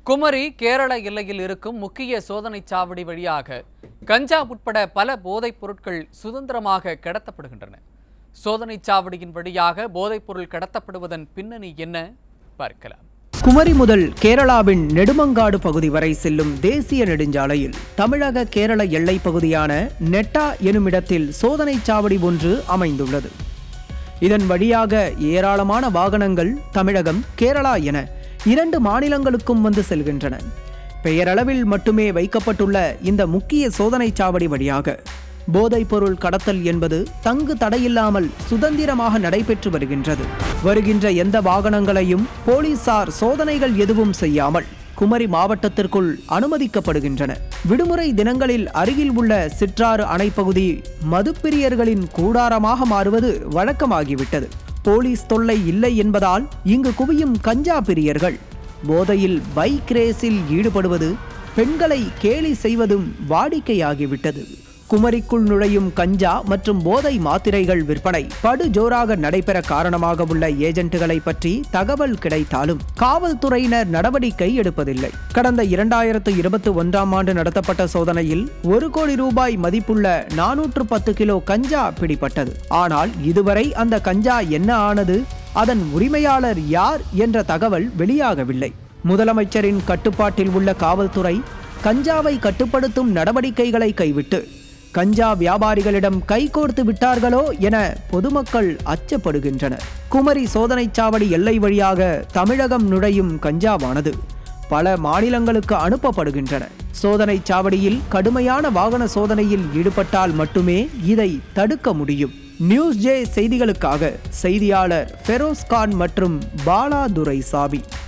குமரி கேரள எல்லையில் இருக்கும் முக்கிய சோதனைச் சாவடி வழியாக கஞ்சா உட்பட பல போதைப் பொருட்கள் சுதந்திரமாக கடத்தப்படுகின்றன சோதனைச் சாவடியின் வழியாக போதைப் பொருள் கடத்தப்படுவதன் பின்னணி என்ன பார்க்கலாம் குமரி முதல் கேரளாவின் நெடுமங்காடு பகுதி வரை செல்லும் தேசிய நெடுஞ்சாலையில் தமிழக கேரள எல்லைப் பகுதியான நெட்டா எனுமிடத்தில் சோதனைச் சாவடி ஒன்று அமைந்துள்ளது இதன் வழியாக ஏராளமான வாகனங்கள் தமிழகம் கேரளா என இரண்டு மாநிலங்களுக்கும் வந்து செல்கின்றன பெயரளவில் மட்டுமே வைக்கப்பட்டுள்ள இந்த முக்கிய சோதனைச் சாவடி வழியாக போதைப் பொருள் கடத்தல் என்பது தங்கு தடையில்லாமல் சுதந்திரமாக நடைபெற்று வருகின்றது வருகின்ற எந்த வாகனங்களையும் போலீசார் சோதனைகள் எதுவும் செய்யாமல் குமரி மாவட்டத்திற்குள் அனுமதிக்கப்படுகின்றன விடுமுறை தினங்களில் அருகில் உள்ள சிற்றாறு அணைப்பகுதி மதுப்பிரியர்களின் கூடாரமாக மாறுவது வழக்கமாகிவிட்டது போலீஸ் தொல்லை இல்லை என்பதால் இங்கு குவியும் கஞ்சா பிரியர்கள் போதையில் பைக் ரேஸில் ஈடுபடுவது பெண்களை கேலி செய்வதும் வாடிக்கையாகிவிட்டது குமரிக்குள் நுழையும் கஞ்சா மற்றும் போதை மாத்திரைகள் விற்பனை படு ஜோராக நடைபெற காரணமாக உள்ள ஏஜென்ட்டுகளை பற்றி தகவல் கிடைத்தாலும் காவல்துறையினர் நடவடிக்கை எடுப்பதில்லை கடந்த இரண்டாயிரத்து இருபத்தி ஒன்றாம் ஆண்டு நடத்தப்பட்ட சோதனையில் ஒரு கோடி ரூபாய் மதிப்புள்ள நானூற்று பத்து கிலோ கஞ்சா பிடிபட்டது ஆனால் இதுவரை அந்த கஞ்சா என்ன ஆனது அதன் உரிமையாளர் யார் என்ற தகவல் வெளியாகவில்லை முதலமைச்சரின் கட்டுப்பாட்டில் உள்ள காவல்துறை கஞ்சாவை கட்டுப்படுத்தும் நடவடிக்கைகளை கைவிட்டு கஞ்சா வியாபாரிகளிடம் கைகோர்த்து விட்டார்களோ என பொதுமக்கள் அச்சப்படுகின்றனர் குமரி சோதனைச் சாவடி எல்லை வழியாக தமிழகம் நுழையும் கஞ்சாவானது பல மாநிலங்களுக்கு அனுப்பப்படுகின்றன சோதனைச் சாவடியில் கடுமையான வாகன சோதனையில் ஈடுபட்டால் மட்டுமே இதை தடுக்க முடியும் நியூஸ் ஜே செய்திகளுக்காக செய்தியாளர் ஃபெரோஸ் கான் மற்றும் பாலா துரைசாமி